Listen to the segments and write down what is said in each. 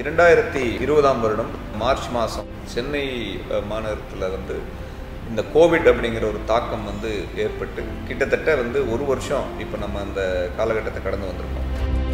இரண்டாயிரத்தி இருபதாம் வருடம் மார்ச் மாதம் சென்னை அஹ், மாநகரத்தில் வந்து இந்த கோவிட் அப்படிங்கிற ஒரு தாக்கம் வந்து ஏற்பட்டு கிட்டத்தட்ட வந்து ஒரு வருஷம் இப்போ நம்ம அந்த காலகட்டத்தை கடந்து வந்திருக்கோம்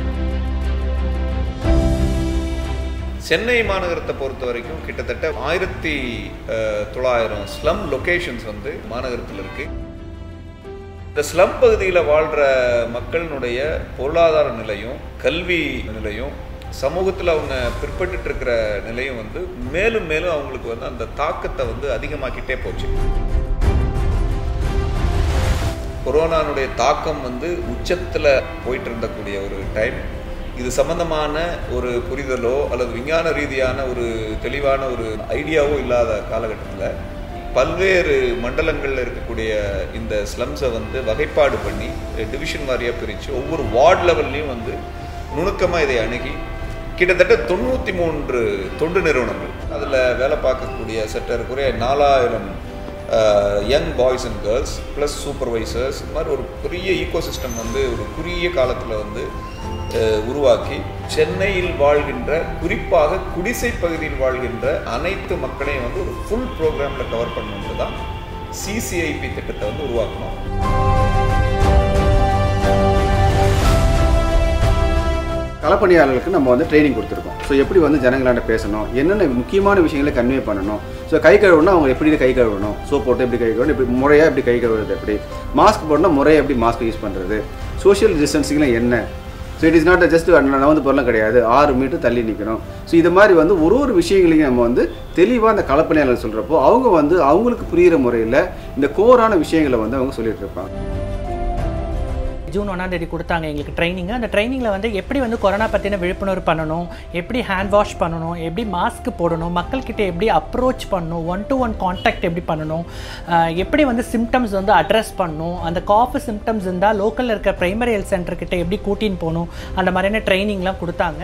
சென்னை மாநகரத்தை பொறுத்த வரைக்கும் கிட்டத்தட்ட ஆயிரத்தி அஹ், தொள்ளாயிரம் ஸ்லம் லொகேஷன்ஸ் வந்து மாநகரத்தில் இருக்கு இந்த ஸ்லம் பகுதியில் வாழ்கிற மக்களினுடைய பொருளாதார நிலையும் கல்வி நிலையும் சமூகத்தில் அவங்க பிற்பட்டுட்டு இருக்கிற நிலையும் வந்து மேலும் மேலும் அவங்களுக்கு வந்து அந்த தாக்கத்தை வந்து அதிகமாக்கிட்டே போச்சு கொரோனானுடைய தாக்கம் வந்து உச்சத்தில் போயிட்டு இருந்தக்கூடிய ஒரு டைம் இது சம்பந்தமான ஒரு புரிதலோ அல்லது விஞ்ஞான ரீதியான ஒரு தெளிவான ஒரு ஐடியாவோ இல்லாத காலகட்டத்தில் பல்வேறு மண்டலங்களில் இருக்கக்கூடிய இந்த ஸ்லம்ஸை வந்து வகைப்பாடு பண்ணி டிவிஷன் வாரியாக பிரித்து ஒவ்வொரு வார்டு லெவல்லையும் வந்து நுணுக்கமாக இதை அணுகி கிட்டத்தட்ட தொண்ணூற்றி மூன்று தொண்டு நிறுவனங்கள் அதில் வேலை பார்க்கக்கூடிய சற்றக்குறைய நாலாயிரம் young boys and girls plus supervisors இது மாதிரி ஒரு பெரிய ஈகோசிஸ்டம் வந்து ஒரு குறுகிய காலத்தில் வந்து அஹ், உருவாக்கி சென்னையில் வாழ்கின்ற குறிப்பாக குடிசை பகுதியில் வாழ்கின்ற அனைத்து மக்களையும் வந்து ஒரு ஃபுல் ப்ரோக்ராமில் கவர் பண்ணணுன்றது தான் சிசிஐபி திட்டத்தை வந்து உருவாக்கணும் களப்பணியாளர்களுக்கு நம்ம வந்து ட்ரைனிங் கொடுத்துருக்கோம் ஸோ எப்படி வந்து ஜனங்களாண்ட பேசணும் என்னென்ன முக்கியமான விஷயங்களை கன்வே பண்ணணும் ஸோ கை கழுவணும் அவங்க எப்படி கை கழுவணும் சோப் போட்டு எப்படி கை கழுவணும் எப்படி முறையாக எப்படி கை கழுவுறது எப்படி மாஸ்க் போடணும் முறையாக எப்படி மாஸ்க் யூஸ் பண்ணுறது சோஷியல் டிஸ்டன்சிங்லாம் என்ன so it is not just நவந்து பொருளும் கிடையாது ஆறு மீட்டர் தள்ளி நிற்கணும் ஸோ இது மாதிரி வந்து ஒரு ஒரு விஷயங்களையும் நம்ம வந்து தெளிவாக அந்த களப்பணியாளர் சொல்கிறப்போ அவங்க வந்து அவங்களுக்கு புரிகிற முறையில் இந்த கோரான விஷயங்களை வந்து அவங்க சொல்லிட்டு இருப்பாங்க ஜூன் ஒன்றாம் தேதி கொடுத்தாங்க எங்களுக்கு ட்ரைனிங் அந்த ட்ரைனிங்கில் வந்து எப்படி வந்து கொரோனா பற்றின விழிப்புணர்வு பண்ணணும் எப்படி ஹேண்ட் வாஷ் பண்ணணும் எப்படி மாஸ்க் போடணும் மக்கள்கிட்ட எப்படி அப்ரோச் பண்ணணும் ஒன் டு ஒன் காண்டாக்ட் எப்படி பண்ணணும் ஆஹ் எப்படி வந்து சிம்டம்ஸ் வந்து அட்ரஸ் பண்ணணும் அந்த காஃப் சிம்டம்ஸ் இருந்தால் லோக்கலில் இருக்க பிரைமரி ஹெல்த் சென்டர்கிட்ட எப்படி கூட்டின்னு போகணும் அந்த மாதிரியான ட்ரைனிங்லாம் கொடுத்தாங்க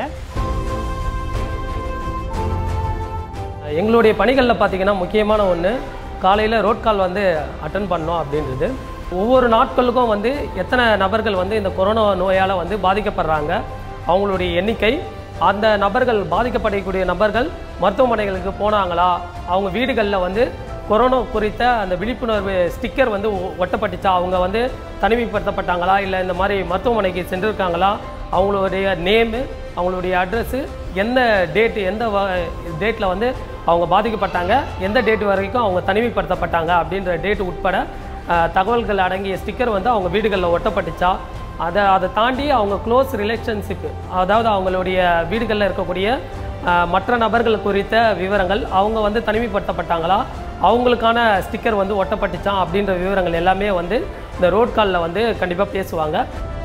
எங்களுடைய பணிகளில் பார்த்தீங்கன்னா முக்கியமான ஒன்று காலையில் ரோட் கால் வந்து அட்டன் பண்ணோம் அப்படின்றது ஒவ்வொரு நாட்களுக்கும் வந்து எத்தனை நபர்கள் வந்து இந்த கொரோனா நோயால் வந்து பாதிக்கப்படுறாங்க அவங்களுடைய எண்ணிக்கை அந்த நபர்கள் பாதிக்கப்படக்கூடிய நபர்கள் மருத்துவமனைகளுக்கு போனாங்களா அவங்க வீடுகளில் வந்து கொரோனா குறித்த அந்த விழிப்புணர்வு ஸ்டிக்கர் வந்து ஒ- ஒட்டப்பட்டுச்சா அவங்க வந்து தனிமைப்படுத்தப்பட்டாங்களா இல்லை இந்த மாதிரி மருத்துவமனைக்கு சென்றிருக்காங்களா அவங்களுடைய நேமு அவங்களுடைய அட்ரஸ்ஸு எந்த டேட்டு எந்த டேட்டில் வந்து அவங்க பாதிக்கப்பட்டாங்க எந்த டேட் வரைக்கும் அவங்க தனிமைப்படுத்தப்பட்டாங்க அப்படின்ற டேட் உட்பட அஹ், தகவல்கள் அடங்கிய ஸ்டிக்கர் வந்து அவங்க வீடுகளில் ஒட்டப்பட்டுச்சா அதை அதை தாண்டி அவங்க க்ளோஸ் ரிலேஷன்ஷிப் அதாவது அவங்களுடைய வீடுகளில் இருக்கக்கூடிய அஹ், மற்ற நபர்கள் குறித்த விவரங்கள் அவங்க வந்து தனிமைப்படுத்தப்பட்டாங்களா அவங்களுக்கான ஸ்டிக்கர் வந்து ஒட்டப்பட்டுச்சா அப்படின்ற விவரங்கள் எல்லாமே வந்து இந்த ரோட் காலில் வந்து கண்டிப்பாக பேசுவாங்க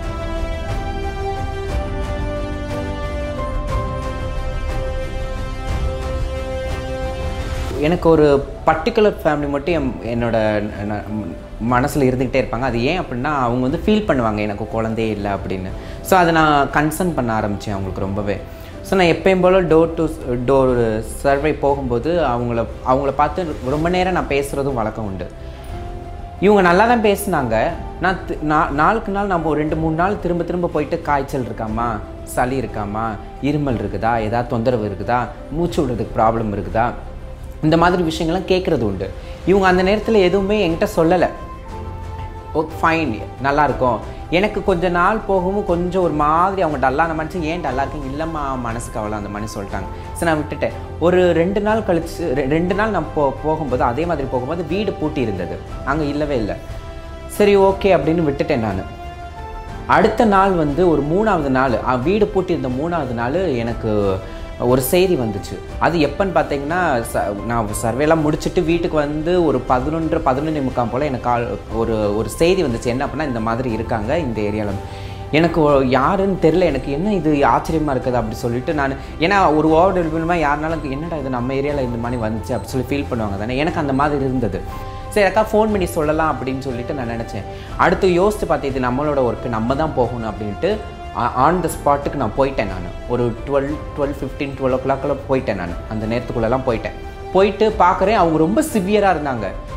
எனக்கு ஒரு பர்டிகுலர் ஃபேமிலி மட்டும் என் என்னோட மனசில் இருந்துக்கிட்டே இருப்பாங்க அது ஏன் அப்படின்னா அவங்க வந்து ஃபீல் பண்ணுவாங்க எனக்கு குழந்தையே இல்லை அப்படின்னு ஸோ அதை நான் கன்சர்ன் பண்ண ஆரம்பித்தேன் அவங்களுக்கு ரொம்பவே ஸோ நான் எப்பயும் போல் டோர் டு டோர் சர்வே போகும்போது அவங்கள அவங்கள பார்த்து ரொம்ப நேரம் நான் பேசுகிறதும் வழக்கம் உண்டு இவங்க நல்லா தான் பேசுனாங்க நான் தி- நா- நாளுக்கு நாள் நம்ம ஒரு ரெண்டு மூணு நாள் திரும்ப திரும்ப போயிட்டு காய்ச்சல் இருக்காமா சளி இருக்காமா இருமல் இருக்குதா ஏதாவது தொந்தரவு இருக்குதா மூச்சு விடுறதுக்கு ப்ராப்ளம் இருக்குதா இந்த மாதிரி விஷயங்கள்லாம் கேட்குறது உண்டு இவங்க அந்த நேரத்தில் எதுவுமே என்கிட்ட சொல்லலை ஓகே ஃபைன் நல்லா இருக்கும் எனக்கு கொஞ்ச நாள் போகவும் கொஞ்சம் ஒரு மாதிரி அவங்க டல்லான மனுஷன் ஏன் டல்லா இருக்கீங்க இல்லைம்மா மனசுக்கு அவ்வளோ அந்த மாதிரி சொல்லிட்டாங்க சரி நான் விட்டுட்டேன் ஒரு ரெண்டு நாள் கழிச்சு ரெ- ரெண்டு நாள் நான் போ போகும்போது அதே மாதிரி போகும்போது வீடு பூட்டி இருந்தது அங்கே இல்லவே இல்லை சரி ஓகே அப்படின்னு விட்டுட்டேன் நான் அடுத்த நாள் வந்து ஒரு மூணாவது நாள் அ, வீடு பூட்டி இருந்த மூணாவது நாள் எனக்கு ஒரு செய்தி வந்துச்சு அது எப்போன்னு பார்த்தீங்கன்னா ச நான் சர்வேலாம் முடிச்சுட்டு வீட்டுக்கு வந்து ஒரு பதினொன்று பதினொன்று முக்கால் போல் எனக்கு கால் ஒரு ஒரு செய்தி வந்துச்சு என்ன அப்படின்னா இந்த மாதிரி இருக்காங்க இந்த ஏரியாவில் எனக்கு ஒ- யாருன்னு தெரில எனக்கு என்ன இது ஆச்சரியமாக இருக்குது அப்படி சொல்லிட்டு நான் ஏன்னா ஒரு ஓவர் டெவலப்மெண்ட்மாக யாருனாலும் என்னடா இது நம்ம ஏரியாவில் இந்த மாதிரி வந்துச்சு அப்படி சொல்லி ஃபீல் பண்ணுவாங்க தானே எனக்கு அந்த மாதிரி இருந்தது சரி அக்கா ஃபோன் பண்ணி சொல்லலாம் அப்படின்னு சொல்லிட்டு நான் நினச்சேன் அடுத்து யோசித்து பார்த்து இது நம்மளோட ஒர்க்கு நம்ம தான் போகணும் அப்படின்ட்டு ஆன் த ஸ்பாட்டுக்கு நான் போயிட்டேன் நான் ஒரு டுவெல் டுவெல் ஃபிஃப்டீன் டுவெல் ஓ கிளாக்கில் போயிட்டேன் நான் அந்த நேரத்துக்குள்ளெல்லாம் போயிட்டேன் போயிட்டு பார்க்குறேன் அவங்க ரொம்ப சிவியராக இருந்தாங்க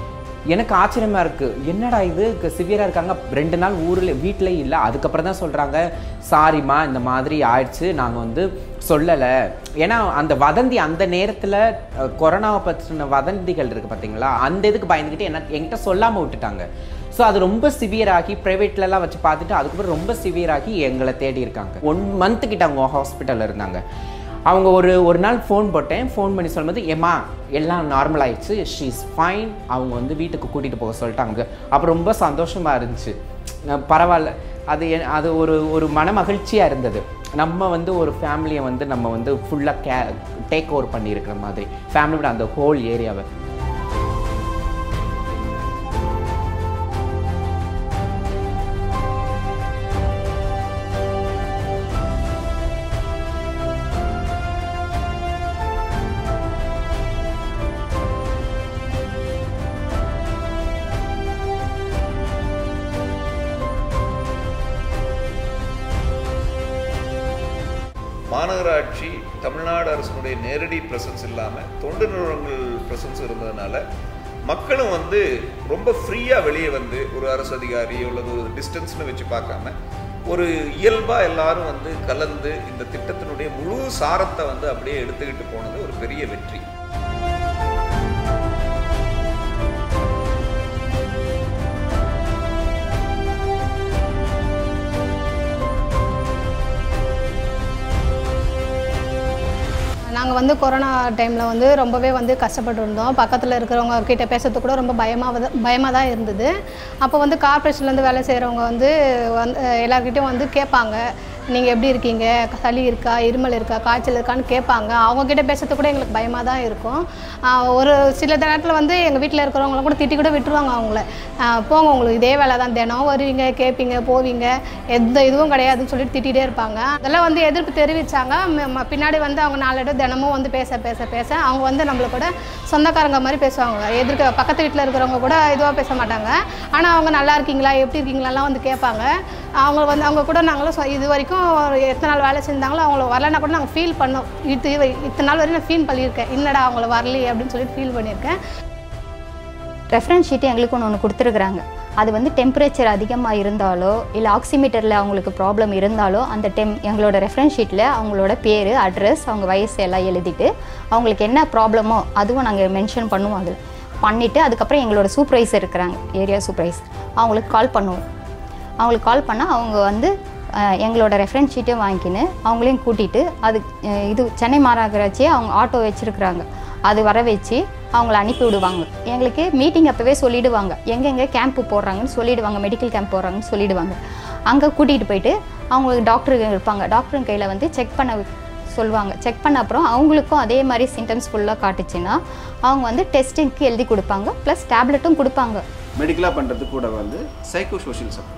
எனக்கு ஆச்சரியமா இருக்கு என்னடா இது சிவியராக இருக்காங்க ரெண்டு நாள் ஊரில் வீட்டிலே இல்லை அதுக்கப்புறம் தான் சொல்கிறாங்க சாரிம்மா இந்த மாதிரி ஆயிடுச்சு நாங்கள் வந்து சொல்லலை ஏன்னா அந்த வதந்தி அந்த நேரத்தில் கொரோனாவை பற்றின வதந்திகள் இருக்குது பார்த்தீங்களா அந்த இதுக்கு பயந்துக்கிட்டு என்ன என்கிட்ட சொல்லாமல் விட்டுட்டாங்க ஸோ அது ரொம்ப சிவியராகி ப்ரைவேட்லலாம் வச்சு பார்த்துட்டு அதுக்கப்புறம் ரொம்ப சிவியராகி எங்களை தேடி இருக்காங்க ஒன் மந்த்து கிட்ட அவங்க ஹாஸ்பிட்டலில் இருந்தாங்க அவங்க ஒரு ஒரு நாள் ஃபோன் போட்டேன் ஃபோன் பண்ணி சொல்லும்போது ஏம்மா எல்லாம் நார்மல் ஆயிடுச்சு ஷீ இஸ் ஃபைன் அவங்க வந்து வீட்டுக்கு கூட்டிகிட்டு போக சொல்லிட்டாங்க அப்போ ரொம்ப சந்தோஷமாக இருந்துச்சு அஹ் பரவாயில்ல அது எ- அது ஒரு ஒரு மன மகிழ்ச்சியாக இருந்தது நம்ம வந்து ஒரு ஃபேமிலியை வந்து நம்ம வந்து ஃபுல்லாக கே டேக் ஓவர் பண்ணியிருக்கிற மாதிரி ஃபேமிலியோட அந்த ஹோல் ஏரியாவை மாநகராட்சி தமிழ்நாடு அரசினுடைய நேரடி பிரசன்ஸ் இல்லாமல் தொண்டு நிறுவனங்கள் பிரசன்ஸ் இருந்ததுனால மக்களும் வந்து ரொம்ப ஃப்ரீயாக வெளியே வந்து ஒரு அரசு அதிகாரி அல்லது ஒரு டிஸ்டன்ஸ்னு வச்சு பார்க்காம ஒரு இயல்பாக எல்லாரும் வந்து கலந்து இந்த திட்டத்தினுடைய முழு சாரத்தை வந்து அப்படியே எடுத்துக்கிட்டு போனது ஒரு பெரிய வெற்றி நாங்கள் வந்து கொரோனா டைமில் வந்து ரொம்பவே வந்து கஷ்டப்பட்டு இருந்தோம் பக்கத்தில் இருக்கிறவங்க கிட்ட பேசுறது கூட ரொம்ப பயமாக பயமாக தான் இருந்தது அப்போ வந்து கார்ப்பரேஷன்லேருந்து வேலை செய்கிறவங்க வந்து வந்து எல்லாருக்கிட்டையும் வந்து கேட்பாங்க நீங்கள் எப்படி இருக்கீங்க சளி இருக்கா இருமல் இருக்கா காய்ச்சல் இருக்கான்னு கேட்பாங்க அவங்கக்கிட்ட பேசுறது கூட எங்களுக்கு பயமாக தான் இருக்கும் ஆஹ் ஒரு சில நேரத்தில் வந்து எங்கள் வீட்டில் இருக்கிறவங்கள கூட திட்டி கூட விட்டுருவாங்க அவங்கள ஆஹ் போங்க உங்களுக்கு இதே வேலை தான் தினம் வருவீங்க கேட்பீங்க போவீங்க எந்த இதுவும் கிடையாதுன்னு சொல்லிட்டு திட்டிகிட்டே இருப்பாங்க அதெல்லாம் வந்து எதிர்ப்பு தெரிவித்தாங்க பின்னாடி வந்து அவங்க நாலு தினமும் வந்து பேச பேச பேச அவங்க வந்து நம்மள கூட சொந்தக்காரங்க மாதிரி பேசுவாங்க எதிர்க்க பக்கத்து வீட்டில் இருக்கிறவங்க கூட இதுவாக பேச மாட்டாங்க ஆனால் அவங்க நல்லா இருக்கீங்களா எப்படி இருக்கீங்களாலாம் வந்து கேட்பாங்க அவங்க வந்து அவங்க கூட நாங்களும் சொ- இது வரைக்கும் ஒரு எத்தனை நாள் வேலை செஞ்சாங்களோ அவங்கள வரலன்னா கூட நாங்கள் ஃபீல் பண்ணோம் இது இத்தனை நாள் வரையும் நான் ஃபீல் பண்ணியிருக்கேன் என்னடா அவங்கள வரலையே அப்படின்னு சொல்லிட்டு ஃபீல் பண்ணியிருக்கேன் ரெஃபரன்ஸ் ஷீட்டு எங்களுக்கு ஒன்று ஒன்று கொடுத்துருக்குறாங்க அது வந்து டெம்பரேச்சர் அதிகமாக இருந்தாலோ இல்லை ஆக்சிமீட்டரில் அவங்களுக்கு ப்ராப்ளம் இருந்தாலோ அந்த டெம் எங்களோட ரெஃபரன்ஸ் ஷீட்டில் அவங்களோட பேர் அட்ரஸ் அவங்க வயசு எல்லாம் எழுதிட்டு அவங்களுக்கு என்ன ப்ராப்ளமோ அதுவும் நாங்கள் மென்ஷன் பண்ணுவோம் அதில் பண்ணிவிட்டு அதுக்கப்புறம் எங்களோட சூப்பர்வைசர் இருக்கிறாங்க ஏரியா சூப்பர்வைசர் அவங்களுக்கு கால் பண்ணுவோம் அவங்களுக்கு கால் பண்ணால் அவங்க வந்து அஹ், எங்களோட ரெஃபரன்ஸ் ஷீட்டையும் வாங்கிக்கின்னு அவங்களையும் கூட்டிகிட்டு அது அஹ், இது சென்னை மாநகராட்சியே அவங்க ஆட்டோ வச்சுருக்குறாங்க அது வர வச்சு அவங்கள அனுப்பி விடுவாங்க எங்களுக்கு மீட்டிங் அப்போவே சொல்லிடுவாங்க எங்கெங்கே கேம்ப் போடுறாங்கன்னு சொல்லிடுவாங்க மெடிக்கல் கேம்ப் போடுறாங்கன்னு சொல்லிடுவாங்க அங்கே கூட்டிகிட்டு போயிட்டு அவங்களுக்கு டாக்டருங்க இருப்பாங்க டாக்டருங்க கையில் வந்து செக் பண்ண சொல்லுவாங்க செக் பண்ண அப்புறம் அவங்களுக்கும் அதே மாதிரி சிம்டம்ஸ் ஃபுல்லாக காட்டுச்சுன்னா அவங்க வந்து டெஸ்டிங்க்கு எழுதி கொடுப்பாங்க ப்ளஸ் டேப்லெட்டும் கொடுப்பாங்க மெடிக்கலாக பண்ணுறது கூட வந்து psycho social support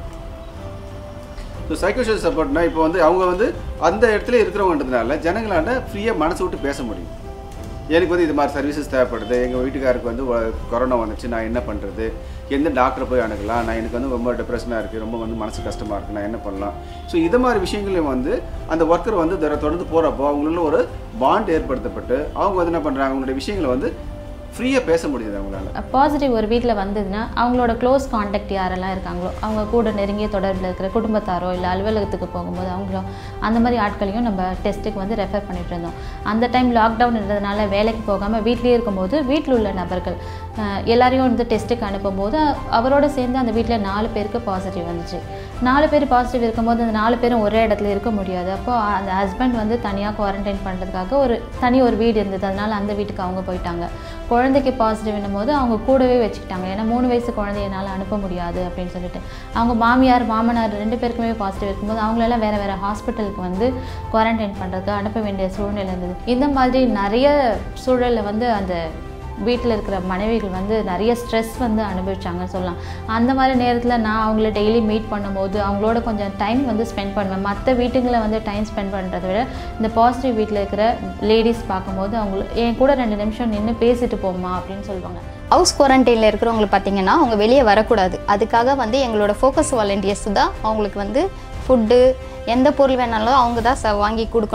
so psycho social சப்போர்ட்னா இப்போ வந்து அவங்க வந்து அந்த இடத்துல இருக்கிறவங்கன்றதுனால ஜனங்களாண்ட ஃப்ரீயாக மனசு விட்டு பேச முடியும் எனக்கு வந்து இது மாதிரி சர்வீசஸ் தேவைப்படுது எங்கள் வீட்டுக்காருக்கு வந்து வ- கொரோனா வந்துச்சு நான் என்ன பண்ணுறது எந்த டாக்டரை போய் அணுகலாம் நான் எனக்கு வந்து ரொம்ப டிப்ரெஷனாக இருக்குது ரொம்ப வந்து மனசு கஷ்டமாக இருக்குது நான் என்ன பண்ணலாம் ஸோ இது மாதிரி விஷயங்களையும் வந்து அந்த ஒர்க்கர் வந்து தொட- தொடர்ந்து போகிறப்போ அவங்களுள்ள ஒரு பாண்ட் ஏற்படுத்தப்பட்டு அவங்க வந்து என்ன பண்ணுறாங்க அவங்களுடைய விஷயங்களை வந்து ஃப்ரீயாக பேச முடியுது அவங்களால பாசிட்டிவ் ஒரு வீட்டில் வந்ததுன்னா அவங்களோட க்ளோஸ் காண்டாக்ட் யாரெல்லாம் இருக்காங்களோ அவங்க கூட நெருங்கிய தொடர்பில் இருக்கிற குடும்பத்தாரோ இல்லை அலுவலகத்துக்கு போகும்போது அவங்களோ அந்த மாதிரி ஆட்களையும் நம்ம டெஸ்ட்டுக்கு வந்து ரெஃபர் பண்ணிட்டு இருந்தோம் அந்த டைம் லாக்டவுன் இருந்ததுனால வேலைக்கு போகாமல் வீட்லேயே இருக்கும்போது வீட்டில் உள்ள நபர்கள் அஹ், எல்லாரையும் வந்து டெஸ்ட்டுக்கு அனுப்பும்போது அவரோட சேர்ந்து அந்த வீட்டில் நாலு பேருக்கு பாசிட்டிவ் வந்துச்சு நாலு பேர் பாசிட்டிவ் இருக்கும்போது அந்த நாலு பேரும் ஒரே இடத்துல இருக்க முடியாது அப்போ அந்த ஹஸ்பண்ட் வந்து தனியாக குவாரண்டைன் பண்ணுறதுக்காக ஒரு தனி ஒரு வீடு இருந்தது அதனால அந்த வீட்டுக்கு அவங்க போயிட்டாங்க குழந்தைக்கு பாசிட்டிவ்னும் போது அவங்க கூடவே வச்சுக்கிட்டாங்க ஏன்னா மூணு வயசு குழந்தைய என்னால் அனுப்ப முடியாது அப்படின்னு சொல்லிட்டு அவங்க மாமியார் மாமனார் ரெண்டு பேருக்குமே பாசிட்டிவ் இருக்கும்போது அவங்களெல்லாம் வேறு வேறு ஹாஸ்பிட்டலுக்கு வந்து குவாரண்டைன் பண்ணுறதுக்கு அனுப்ப வேண்டிய சூழ்நிலை இருந்தது இந்த மாதிரி நிறைய சூழலில் வந்து அந்த வீட்டில் இருக்கிற மனைவிகள் வந்து நிறைய ஸ்ட்ரெஸ் வந்து அனுபவிச்சாங்கன்னு சொல்லலாம் அந்த மாதிரி நேரத்தில் நான் அவங்கள டெய்லி மீட் பண்ணும்போது அவங்களோட கொஞ்சம் டைம் வந்து ஸ்பெண்ட் பண்ணுவேன் மற்ற வீட்டுங்களை வந்து டைம் ஸ்பெண்ட் பண்ணுறதை விட இந்த பாசிட்டிவ் வீட்டில் இருக்கிற லேடிஸ் பார்க்கும்போது அவங்க என் கூட ரெண்டு நிமிஷம் நின்று பேசிட்டு போமா அப்படின்னு சொல்லுவாங்க ஹவுஸ் குவாரண்டைனில் இருக்கிறவங்களுக்கு பார்த்தீங்கன்னா அவங்க வெளியே வரக்கூடாது அதுக்காக வந்து எங்களோட ஃபோக்கஸ் வாலண்டியர்ஸ் தான் அவங்களுக்கு வந்து ஃபுட்டு எந்த பொருள் வேணாலும் அவங்க தான் ச வாங்கி கொடுக்கணும்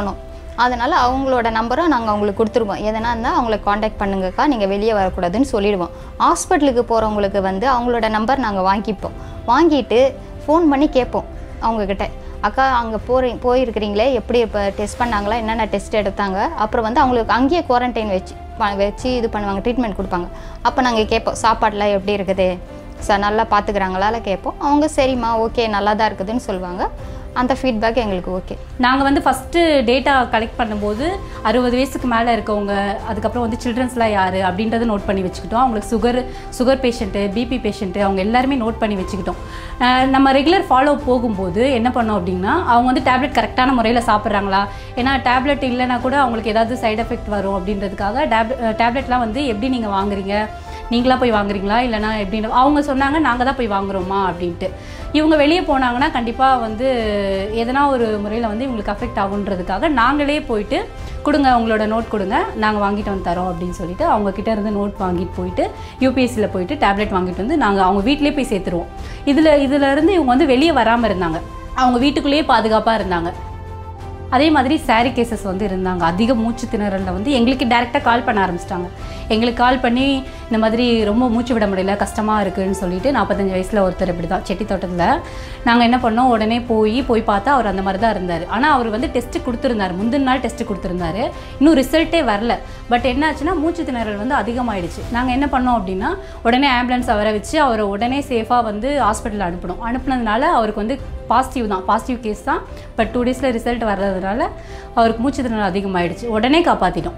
அதனால் அவங்களோட நம்பரை நாங்கள் அவங்களுக்கு கொடுத்துருவோம் எதனா இருந்தால் அவங்கள காண்டாக்ட் பண்ணுங்கக்கா நீங்கள் வெளியே வரக்கூடாதுன்னு சொல்லிடுவோம் ஹாஸ்பிட்டலுக்கு போகிறவங்களுக்கு வந்து அவங்களோட நம்பர் நாங்கள் வாங்கிப்போம் வாங்கிட்டு ஃபோன் பண்ணி கேட்போம் அவங்கக்கிட்ட அக்கா அங்கே போறீ போயிருக்கிறீங்களே எப்படி இப்போ டெஸ்ட் பண்ணாங்களா என்னென்ன டெஸ்ட் எடுத்தாங்க அப்புறம் வந்து அவங்களுக்கு அங்கேயே குவாரண்டைன் வச்சு ப- வச்சு இது பண்ணுவாங்க ட்ரீட்மெண்ட் கொடுப்பாங்க அப்போ நாங்கள் கேட்போம் சாப்பாடுலாம் எப்படி இருக்குது சார் நல்லா பார்த்துக்கிறாங்களால கேட்போம் அவங்க சரிம்மா ஓகே நல்லா தான் இருக்குதுன்னு சொல்லுவாங்க அந்த ஃபீட்பேக் எங்களுக்கு ஓகே நாங்கள் வந்து ஃபஸ்ட்டு டேட்டா கலெக்ட் பண்ணும்போது அறுபது வயசுக்கு மேலே இருக்கவங்க அதுக்கப்புறம் வந்து சில்ட்ரன்ஸ்லாம் யார் அப்படின்றத நோட் பண்ணி வச்சுக்கிட்டோம் அவங்களுக்கு sugar sugar patient BP patient அவங்க எல்லாருமே நோட் பண்ணி வச்சுக்கிட்டோம் அஹ் நம்ம ரெகுலர் ஃபாலோ போகும்போது என்ன பண்ணோம் அப்படின்னா அவங்க வந்து டேப்லெட் கரெக்டான முறையில் சாப்பிட்றாங்களா ஏன்னா டேப்லெட் இல்லைனா கூட அவங்களுக்கு ஏதாவது சைடு எஃபெக்ட் வரும் அப்படின்றதுக்காக டேப் டேப்லெட்லாம் வந்து எப்படி நீங்கள் வாங்குறீங்க நீங்களா போய் வாங்குறீங்களா இல்லைனா எப்படின்னு அவங்க சொன்னாங்க நாங்கள் தான் போய் வாங்குறோமா அப்படின்ட்டு இவங்க வெளியே போனாங்கன்னா கண்டிப்பாக வந்து எதனா ஒரு முறையில் வந்து இவங்களுக்கு அஃபெக்ட் ஆகுன்றதுக்காக நாங்களே போயிட்டு கொடுங்க உங்களோட நோட் கொடுங்க நாங்கள் வாங்கிட்டு வந்து தரோம் அப்படின்னு சொல்லிட்டு அவங்க கிட்ட இருந்து நோட் வாங்கிட்டு போயிட்டு யூபிஎஸ்சியில் போயிட்டு டேப்லெட் வாங்கிட்டு வந்து நாங்கள் அவங்க வீட்டிலே போய் சேர்த்துருவோம் இதில் இதுல இருந்து இவங்க வந்து வெளியே வராமல் இருந்தாங்க அவங்க வீட்டுக்குள்ளேயே பாதுகாப்பாக இருந்தாங்க அதே மாதிரி சாரி கேசஸ் வந்து இருந்தாங்க அதிக மூச்சு திணறலில் வந்து எங்களுக்கு டேரெக்டாக கால் பண்ண ஆரம்பிச்சிட்டாங்க எங்களுக்கு கால் பண்ணி இந்த மாதிரி ரொம்ப மூச்சு விட முடியல கஷ்டமாக இருக்குன்னு சொல்லிட்டு நாற்பத்தஞ்சு வயசில் ஒருத்தர் இப்படி தான் செட்டி தோட்டத்தில் நாங்கள் என்ன பண்ணோம் உடனே போய் போய் பார்த்தா அவர் அந்த மாதிரி தான் இருந்தார் ஆனால் அவர் வந்து டெஸ்ட்டு கொடுத்துருந்தாரு முந்தின நாள் டெஸ்ட்டு கொடுத்துருந்தாரு இன்னும் ரிசல்ட்டே வரல பட் என்னாச்சுன்னா மூச்சு திணறல் வந்து அதிகமாயிடுச்சு நாங்கள் என்ன பண்ணோம் அப்படின்னா உடனே ஆம்புலன்ஸ் வர வச்சு அவரை உடனே சேஃபாக வந்து ஹாஸ்பிட்டல் அனுப்பணும் அனுப்புனதுனால அவருக்கு வந்து பாசிட்டிவ் தான் பாசிட்டிவ் கேஸ் தான் பட் டூ டேஸில் ரிசல்ட் வர்றதுனால அவருக்கு மூச்சு திணறல் அதிகமாயிடுச்சு உடனே காப்பாற்றிட்டோம்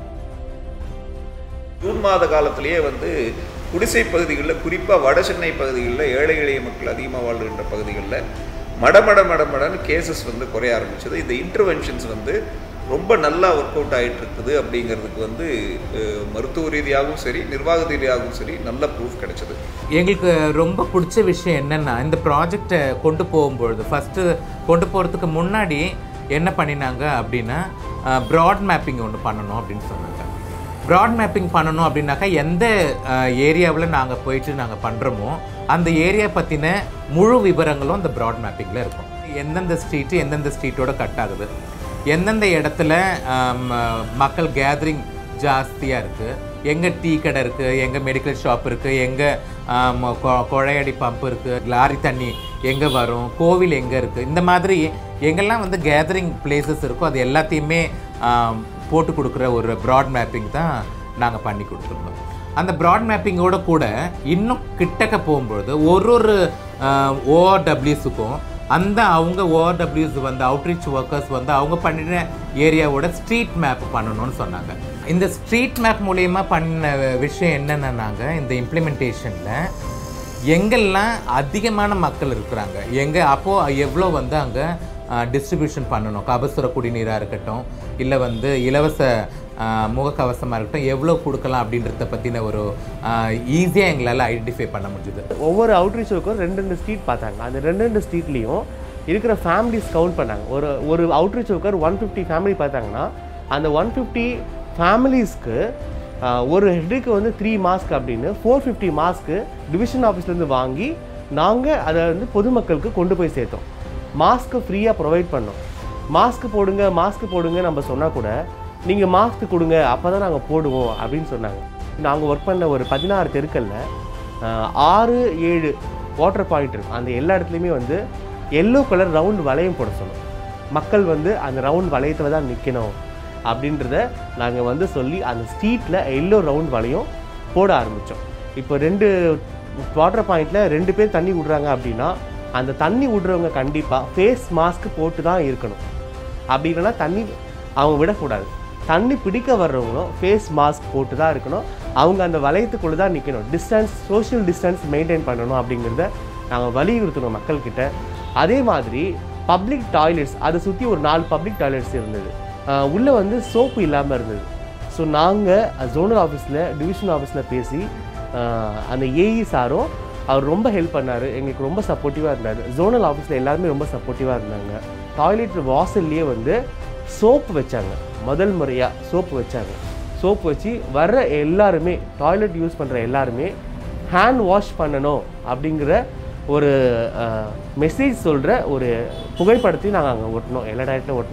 ஜூன் மாத காலத்திலேயே வந்து குடிசை பகுதிகளில் குறிப்பாக வட சென்னை பகுதிகளில் ஏழை எளிய மக்கள் அதிகமாக வாழ்கின்ற பகுதிகளில் மடமட மடமடன்னு கேசஸ் வந்து குறைய ஆரம்பிச்சது இந்த இன்டர்வென்ஷன்ஸ் வந்து ரொம்ப நல்லா ஒர்க் அவுட் ஆகிட்டு இருக்குது அப்படிங்கிறதுக்கு வந்து அஹ், மருத்துவ ரீதியாகவும் சரி நிர்வாக ரீதியாகவும் சரி நல்ல ப்ரூஃப் கிடைச்சது எங்களுக்கு ரொம்ப பிடிச்ச விஷயம் என்னென்னா இந்த ப்ராஜெக்டை கொண்டு போகும்பொழுது ஃபஸ்ட்டு கொண்டு போகிறதுக்கு முன்னாடி என்ன பண்ணினாங்க அப்படின்னா ப்ராட் மேப்பிங் ஒன்று பண்ணணும் அப்படின்னு சொன்னாங்க ப்ராட் மேப்பிங் பண்ணணும் அப்படின்னாக்கா எந்த ஏரியாவில் நாங்கள் போயிட்டு நாங்கள் பண்ணுறோமோ அந்த ஏரியா பற்றின முழு விவரங்களும் இந்த ப்ராட் மேப்பிங்கில் இருக்கும் எந்தெந்த ஸ்ட்ரீட்டு எந்தெந்த ஸ்ட்ரீட்டோட கட் ஆகுது எந்தெந்த இடத்துல ஆம், மக்கள் கேதரிங் ஜாஸ்தியாக இருக்குது எங்கே டீ கடை இருக்குது எங்கே மெடிக்கல் ஷாப் இருக்குது எங்கே குழையடி பம்ப் இருக்குது லாரி தண்ணி எங்கே வரும் கோவில் எங்கே இருக்குது இந்த மாதிரி எங்கெல்லாம் வந்து கேதரிங் பிளேசஸ் இருக்கோ அது எல்லாத்தையுமே ஆம், போட்டு கொடுக்குற ஒரு ப்ராட் மேப்பிங் தான் நாங்கள் பண்ணி கொடுத்துருந்தோம் அந்த ப்ராட் மேப்பிங்கோட கூட இன்னும் கிட்டக்க போகும்பொழுது ஒரு ஒரு ஓஆர்டபிள்யூஸுக்கும் அந்த அவங்க ஓஆர்டபிள்யூஸ் வந்து அவுட்ரீச் ஒர்க்கர்ஸ் வந்து அவங்க பண்ணின ஏரியாவோட ஸ்ட்ரீட் மேப் பண்ணணும்னு சொன்னாங்க இந்த ஸ்ட்ரீட் மேப் மூலயமா பண்ண விஷயம் என்னென்னாங்க இந்த இம்ப்ளிமெண்டேஷனில் எங்கெல்லாம் அதிகமான மக்கள் இருக்கிறாங்க எங்கே அப்போது எவ்வளோ வந்து அங்கே டிஸ்ட்ரிபியூஷன் பண்ணணும் கபசுர குடிநீராக இருக்கட்டும் இல்லை வந்து இலவச ஆஹ், முகக்கவசமாக இருக்கட்டும் எவ்வளோ கொடுக்கலாம் அப்படின்றத பற்றின ஒரு ஈஸியாக எங்களால் ஐடென்டிஃபை பண்ண முடிஞ்சுது ஒவ்வொரு அவுட்ரீச் ஒர்க்கும் ரெண்டு ரெண்டு ஸ்ட்ரீட் பார்த்தாங்க அந்த ரெண்டு ரெண்டு ஸ்ட்ரீட்லேயும் இருக்கிற ஃபேமிலிஸ் கவுண்ட் பண்ணாங்க ஒரு ஒரு outreach worker one fifty family பார்த்தாங்கன்னா அந்த ஒன் ஃபிஃப்டி ஃபேமிலிஸ்க்கு ஒரு ஹெட்டுக்கு வந்து த்ரீ மாஸ்க் அப்படின்னு ஃபோர் ஃபிஃப்டி மாஸ்க்கு டிவிஷன் ஆஃபீஸ்லேருந்து வாங்கி நாங்கள் அதை வந்து பொதுமக்களுக்கு கொண்டு போய் சேர்த்தோம் மாஸ்க்கு ஃப்ரீயாக ப்ரொவைட் பண்ணோம் மாஸ்க் போடுங்க மாஸ்க் போடுங்க நம்ம சொன்னால் கூட நீங்கள் மாஸ்க் கொடுங்க அப்போ தான் நாங்கள் போடுவோம் அப்படின்னு சொன்னாங்க நாங்கள் ஒர்க் பண்ண ஒரு பதினாறு தெருக்களில் ஆஹ், ஆறு ஏழு வாட்டர் பாயிண்ட் இருக்கும் அந்த எல்லா இடத்துலையுமே வந்து எல்லோ கலர் ரவுண்ட் வளையம் போட சொன்னோம் மக்கள் வந்து அந்த ரவுண்ட் வளையத்தில் தான் நிற்கணும் அப்படின்றத நாங்கள் வந்து சொல்லி அந்த ஸ்ட்ரீட்டில் எல்லோ ரவுண்ட் வளையம் போட ஆரம்பித்தோம் இப்போ ரெண்டு வாட்டர் பாயிண்டில் ரெண்டு பேர் தண்ணி விடுறாங்க அப்படின்னா அந்த தண்ணி விடுறவங்க கண்டிப்பாக ஃபேஸ் மாஸ்க் போட்டு தான் இருக்கணும் அப்படி இல்லைன்னா தண்ணி அவங்க விடக்கூடாது தண்ணி பிடிக்க வர்றவங்களும் ஃபேஸ் மாஸ்க் போட்டு தான் இருக்கணும் அவங்க அந்த வளையத்துக்குள்ளே தான் நிற்கணும் டிஸ்டன்ஸ் சோஷியல் டிஸ்டன்ஸ் மெயின்டைன் பண்ணணும் அப்படிங்கிறத நாங்கள் வலியுறுத்தணும் மக்கள்கிட்ட அதே மாதிரி பப்ளிக் டாய்லெட்ஸ் அதை சுற்றி ஒரு நாலு பப்ளிக் டாய்லெட்ஸ் இருந்தது ஆஹ் உள்ள வந்து சோப்பு இல்லாமல் இருந்தது ஸோ நாங்கள் ஜோனல் ஆஃபீஸில் டிவிஷன் ஆஃபீஸில் பேசி ஆஹ் அந்த ஏஇ சாரும் அவர் ரொம்ப ஹெல்ப் பண்ணார் எங்களுக்கு ரொம்ப சப்போர்ட்டிவாக இருந்தார் ஜோனல் ஆஃபீஸில் எல்லாருமே ரொம்ப சப்போர்ட்டிவாக இருந்தாங்க டாய்லெட் வாசல்லையே வந்து சோப்பு வச்சாங்க முதல் முறையாக சோப்பு வச்சாங்க சோப்பு வச்சு வர்ற எல்லாருமே டாய்லெட் யூஸ் பண்ணுற எல்லாருமே ஹேண்ட் வாஷ் பண்ணணும் அப்படிங்கிற ஒரு மெசேஜ் சொல்கிற ஒரு புகைப்படத்தையும் நாங்கள் அங்கே ஒட்டினோம் எல்லா டயட்டில் ஒட்டினோம்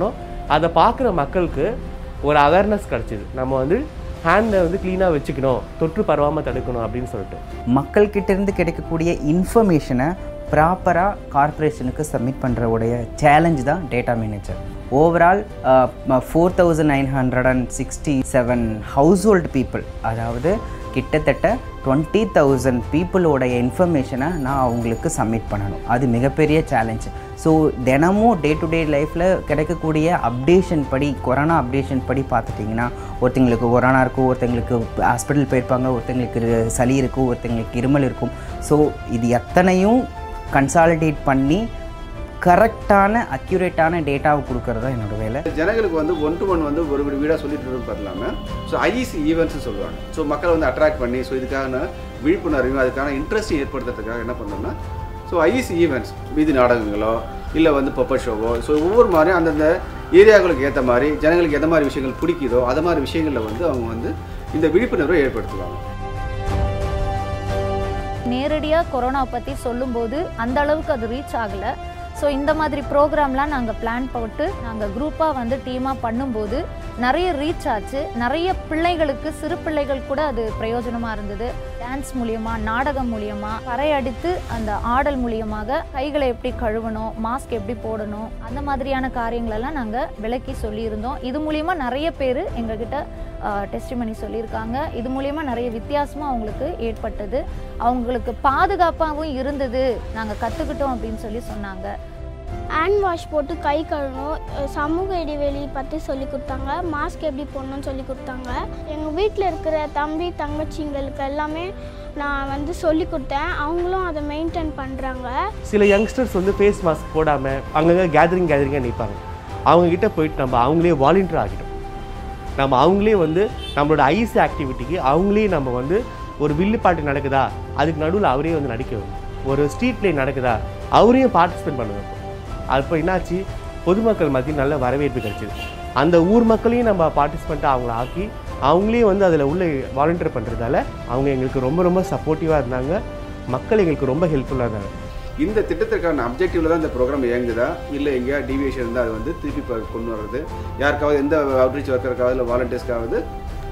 அதை பார்க்குற மக்களுக்கு ஒரு அவேர்னஸ் கிடச்சிது நம்ம வந்து ஹேண்டை வந்து க்ளீனாக வச்சுக்கணும் தொற்று பரவாமல் தடுக்கணும் அப்படின்னு சொல்லிட்டு மக்கள்கிட்ட இருந்து கிடைக்கக்கூடிய இன்ஃபர்மேஷனை ப்ராப்பராக கார்ப்பரேஷனுக்கு சப்மிட் பண்ணுற உடைய சேலஞ்ச் தான் data manager overall four thousand nine hundred and sixty seven household people அதாவது கிட்டத்தட்ட டுவெண்ட்டி தௌசண்ட் பீப்புளோடைய இன்ஃபர்மேஷனை நான் அவங்களுக்கு சப்மிட் பண்ணணும் அது மிகப்பெரிய சேலஞ்ச் ஸோ தினமும் டே டு டே லைஃப்பில் கிடைக்கக்கூடிய அப்டேஷன் படி கொரோனா அப்டேஷன் படி பார்த்துட்டிங்கன்னா ஒருத்தங்களுக்கு கொரோனா இருக்கும் ஒருத்தங்களுக்கு ஹாஸ்பிட்டல் போயிருப்பாங்க ஒருத்தங்களுக்கு சளி இருக்கும் ஒருத்தங்களுக்கு இருமல் இருக்கும் ஸோ இது எத்தனையும் கன்சாலிடேட் பண்ணி கரெக்டான அக்யூரேட்டான டேட்டாவை கொடுக்கறது தான் என்னோட வேலை ஜனங்களுக்கு வந்து ஒன் டு ஒன் வந்து ஒரு வீடாக சொல்லிட்டு இருந்து பார்க்கலாம ஸோ ஐஇசி ஈவெண்ட்ஸ் சொல்லுவாங்க ஸோ மக்களை வந்து அட்ராக்ட் பண்ணி ஸோ இதுக்கான விழிப்புணர்வையும் அதுக்கான இன்ட்ரெஸ்ட் ஏற்படுத்துறதுக்காக என்ன பண்ணோம்னா ஸோ ஐஇசி ஈவெண்ட்ஸ் வீதி நாடகங்களோ இல்லை வந்து பப்பர் ஷோவோ ஸோ ஒவ்வொரு மாதிரியும் அந்தந்த ஏரியாக்களுக்கு ஏற்ற மாதிரி ஜனங்களுக்கு எந்த மாதிரி விஷயங்கள் பிடிக்குதோ அது மாதிரி விஷயங்களில் வந்து அவங்க வந்து இந்த விழிப்புணர்வை ஏற்படுத்துவாங்க நேரடியாக கொரோனா பற்றி சொல்லும்போது அந்த அளவுக்கு அது ரீச் ஆகலை ஸோ இந்த மாதிரி ப்ரோக்ராம்லாம் நாங்கள் பிளான் போட்டு நாங்கள் குரூப்பாக வந்து டீமாக பண்ணும்போது நிறைய ரீச் ஆச்சு நிறைய பிள்ளைகளுக்கு சிறு பிள்ளைகள் கூட அது பிரயோஜனமாக இருந்தது டான்ஸ் மூலியமாக நாடகம் மூலியமாக கரையடித்து அந்த ஆடல் மூலியமாக கைகளை எப்படி கழுவணும் மாஸ்க் எப்படி போடணும் அந்த மாதிரியான காரியங்களெல்லாம் நாங்கள் விளக்கி சொல்லியிருந்தோம் இது மூலியமா நிறைய பேர் எங்ககிட்ட டெஸ்டிமனி சொல்லியிருக்காங்க இது மூலியமா நிறைய வித்தியாசமும் அவங்களுக்கு ஏற்பட்டது அவங்களுக்கு பாதுகாப்பாகவும் இருந்தது நாங்கள் கற்றுக்கிட்டோம் அப்படின்னு சொல்லி சொன்னாங்க ஹேண்ட் வாஷ் போட்டு கை கழுவணும் அஹ் சமூக இடைவெளி பற்றி சொல்லி கொடுத்தாங்க மாஸ்க் எப்படி போடணும்னு சொல்லி கொடுத்தாங்க எங்கள் வீட்டில் இருக்கிற தம்பி தங்கச்சிங்களுக்கு எல்லாமே நான் வந்து சொல்லி கொடுத்தேன் அவங்களும் அதை மெயின்டைன் பண்ணுறாங்க சில யங்ஸ்டர்ஸ் வந்து ஃபேஸ் மாஸ்க் போடாமல் அங்கங்கே கேதரிங் கேதரிங்காக நிற்பாங்க அவங்கக்கிட்ட போயிட்டு நம்ம அவங்களே வாலண்டியர் ஆகிட்டோம் நம்ம அவங்களே வந்து நம்மளோட ஐசி ஆக்டிவிட்டிக்கு அவங்களே நம்ம வந்து ஒரு வில்லு பாட்டு நடக்குதா அதுக்கு நடுவில் அவரே வந்து நடிக்க வைக்கணும். ஒரு ஸ்ட்ரீட் பிளே நடக்குதா அவரையும் பார்ட்டிசிபேட் பண்ண வைப்போம் அப்போ என்னாச்சு பொதுமக்கள் மத்தியில் நல்ல வரவேற்பு கிடைச்சிது அந்த ஊர் மக்களையும் நம்ம பார்ட்டிசிபெண்ட்டாக அவங்கள ஆக்கி அவங்களே வந்து அதில் உள்ள வாலண்டியர் பண்ணுறதால அவங்க எங்களுக்கு ரொம்ப ரொம்ப சப்போர்ட்டிவாக இருந்தாங்க மக்கள் எங்களுக்கு ரொம்ப ஹெல்ப்ஃபுல்லாக இருந்தாங்க இந்த திட்டத்திற்கான அப்ஜெக்டிவ்ல தான் இந்த ப்ரோக்ராம் இயங்குதா இல்லை எங்கேயா டிவியேஷன் இருந்தால் அது வந்து திருப்பி ப- கொண்டு வர்றது யாருக்காவது எந்த அவுட்ரீச் ஒர்க்கருக்காவது இல்லை வாலண்டியர்ஸ்க்காவது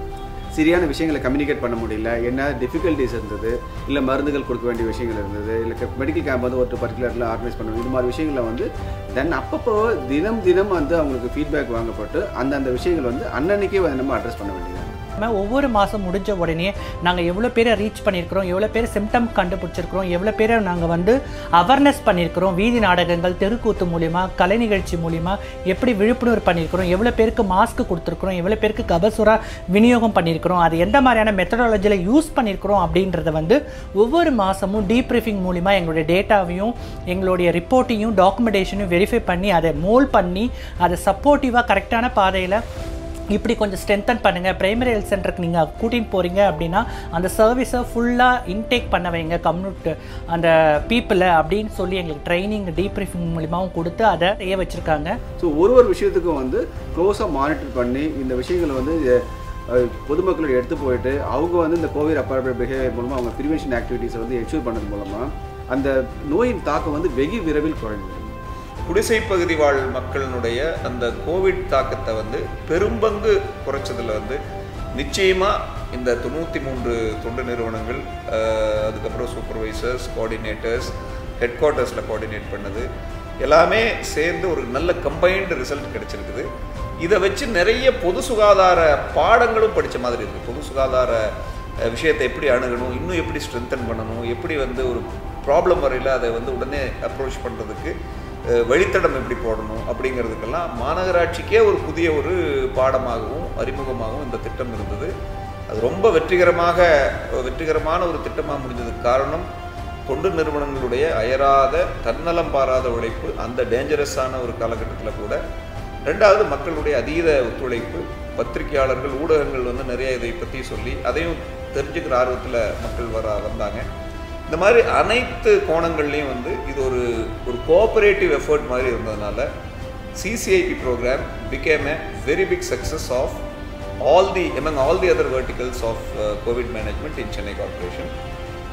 சரியான விஷயங்களை கம்யூனிகேட் பண்ண முடியல என்ன டிஃபிகல்ட்டிஸ் இருந்தது இல்லை மருந்துகள் கொடுக்க வேண்டிய விஷயங்கள் இருந்தது இல்லை மெடிக்கல் கேம்ப் வந்து ஒரு பர்டிகுலரில் ஆர்கனைஸ் பண்ணணும் இது மாதிரி விஷயங்களை வந்து தென் அப்பப்போ தினம் தினம் வந்து அவங்களுக்கு ஃபீட்பேக் வாங்கப்பட்டு அந்தந்த விஷயங்கள் வந்து அன்னன்னைக்கே வந்து நம்ம அட்ரஸ் பண்ண வேண்டியது நம்ம ஒவ்வொரு மாதம் முடிஞ்ச உடனே நாங்கள் எவ்வளோ பேரை ரீச் பண்ணியிருக்கிறோம் எவ்வளோ பேர் சிம்டம் கண்டுபிடிச்சிருக்கிறோம் எவ்வளோ பேரை நாங்கள் வந்து அவேர்னஸ் பண்ணியிருக்கிறோம் வீதி நாடகங்கள் தெருக்கூத்து மூலிமா கலை நிகழ்ச்சி மூலிமா எப்படி விழிப்புணர்வு பண்ணியிருக்கிறோம் எவ்வளோ பேருக்கு மாஸ்க் கொடுத்துருக்குறோம் எவ்வளோ பேருக்கு கபசுரா விநியோகம் பண்ணியிருக்கிறோம் அது எந்த மாதிரியான மெத்தடாலஜியில் யூஸ் பண்ணியிருக்கிறோம் அப்படின்றத வந்து ஒவ்வொரு மாதமும் டீப்ரீஃபிங் மூலிமா எங்களுடைய டேட்டாவையும் எங்களுடைய ரிப்போர்ட்டையும் டாக்குமெண்டேஷனையும் வெரிஃபை பண்ணி அதை மோல் பண்ணி அதை சப்போர்ட்டிவாக கரெக்டான பாதையில் இப்படி கொஞ்சம் ஸ்ட்ரென்தன் பண்ணுங்கள் பிரைமரி ஹெல்த் சென்டருக்கு நீங்கள் கூட்டின்னு போகிறீங்க அப்படின்னா அந்த சர்வீஸை ஃபுல்லாக இன்டேக் பண்ண வைங்க கம்யூனிட்டி அந்த பீப்புளை அப்படின்னு சொல்லி எங்களுக்கு ட்ரைனிங் டீப்ரீஃபிங் மூலிமாவும் கொடுத்து அதை செய்ய வச்சுருக்காங்க ஸோ ஒரு ஒரு விஷயத்துக்கும் வந்து க்ளோஸாக மானிட்டர் பண்ணி இந்த விஷயங்களை வந்து அஹ், பொதுமக்களோட எடுத்து போயிட்டு அவங்க வந்து இந்த கோவிட் அப்பார்ட்மெண்ட் பிஹேவியர் மூலமாக அவங்க ப்ரிவென்ஷன் ஆக்டிவிட்டீஸை வந்து என்ஷூர் பண்ணது மூலமாக அந்த நோயின் தாக்கம் வந்து வெகு விரைவில் குறைஞ்சது குடிசை பகுதி வாழ் மக்களினுடைய அந்த கோவிட் தாக்கத்தை வந்து பெரும்பங்கு குறைச்சதுல வந்து நிச்சயமா இந்த தொண்ணூற்றி மூன்று தொண்டு நிறுவனங்கள் அஹ், அதுக்கப்புறம் சூப்பர்வைசர்ஸ் கோஆர்டினேட்டர்ஸ் ஹெட் குவார்ட்டர்ஸில் கோஆர்டினேட் பண்ணது எல்லாமே சேர்ந்து ஒரு நல்ல கம்பைன்டு ரிசல்ட் கிடைச்சிருக்குது இதை வச்சு நிறைய பொது சுகாதார பாடங்களும் படித்த மாதிரி இருக்குது பொது சுகாதார அஹ், விஷயத்தை எப்படி அணுகணும் இன்னும் எப்படி ஸ்ட்ரென்தன் பண்ணணும் எப்படி வந்து ஒரு ப்ராப்ளம் வரையில் அதை வந்து உடனே அப்ரோச் பண்ணுறதுக்கு அஹ், வழித்தடம் எப்படி போடணும் அப்படிங்கிறதுக்கெல்லாம் மாநகராட்சிக்கே ஒரு புதிய ஒரு பாடமாகவும் அறிமுகமாகவும் இந்த திட்டம் இருந்தது அது ரொம்ப வெற்றிகரமாக வெற்றிகரமான ஒரு திட்டமாக முடிஞ்சதுக்கு காரணம் தொண்டு நிறுவனங்களுடைய அயராத தன்னலம் பாராத உழைப்பு அந்த டேஞ்சரஸான ஒரு காலகட்டத்தில் கூட ரெண்டாவது மக்களுடைய அதீத ஒத்துழைப்பு பத்திரிகையாளர்கள் ஊடகங்கள் வந்து நிறைய இதை பற்றி சொல்லி அதையும் தெரிஞ்சுக்கிற ஆர்வத்தில் மக்கள் வர வந்தாங்க இந்த மாதிரி அனைத்து கோணங்கள்லையும் வந்து இது ஒரு ஒரு கோஆபரேட்டிவ் எஃபர்ட் மாதிரி இருந்ததுனால CCIP program became a very big success of all the among all the other verticals of covid management in Chennai corporation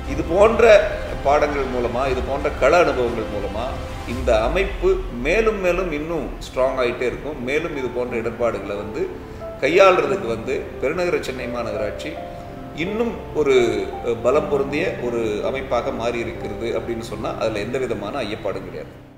இது போன்ற பாடங்கள் மூலமாக இது போன்ற கள அனுபவங்கள் மூலமாக இந்த அமைப்பு மேலும் மேலும் இன்னும் ஸ்ட்ராங் ஆகிட்டே இருக்கும் மேலும் இது போன்ற இடர்பாடுகளை வந்து கையாளுறதுக்கு வந்து பெருநகர சென்னை மாநகராட்சி இன்னும் ஒரு பலம் பொருந்திய ஒரு அமைப்பாக மாறி இருக்கிறது அப்படின்னு சொன்னால் அதில் எந்த விதமான ஐயப்பாடும் கிடையாது